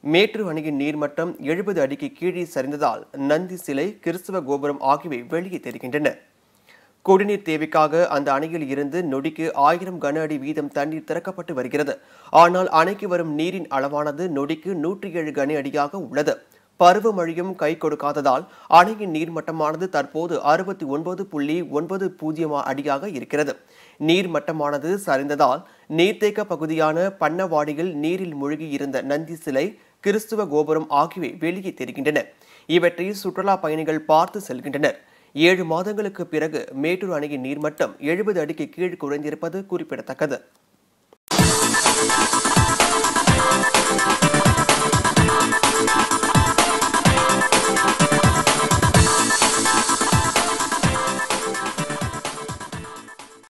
மேட்டூர் அணையின் நீர்மட்டம் எழுபது அடிக்கு கீழே சரிந்ததால் நந்தி சிலை கிறிஸ்தவ கோபுரம் ஆகியவை வெளியே தெரிகின்றன குடிநீர் தேவைக்காக அந்த அணையில் இருந்து நொடிக்கு ஆயிரம் கன அடி வீதம் தண்ணீர் திறக்கப்பட்டு வருகிறது ஆனால் அணைக்கு வரும் நீரின் அளவானது நொடிக்கு நூற்றி ஏழு கன அடியாக உள்ளது பருவமழையும் கை கொடுக்காததால் அணையின் நீர்மட்டமானது தற்போது அறுபத்தி ஒன்பது புள்ளி ஒன்பது பூஜ்ஜியம் அடியாக இருக்கிறது நீர்மட்டமானது சரிந்ததால் நீர்த்தேக்க பகுதியான பண்ணவாடியில் நீரில் மூழ்கி இருந்த நந்தி சிலை கிறிஸ்துவ கோபுரம் ஆகியவை வெளியே தெரிகின்றன இவற்றை சுற்றுலா பயணிகள் பார்த்து செல்கின்றனர் ஏழு மாதங்களுக்கு பிறகு மேட்டூர் அணையின் நீர்மட்டம் எழுபது அடிக்கு கீழ் குறைந்திருப்பது குறிப்பிடத்தக்கது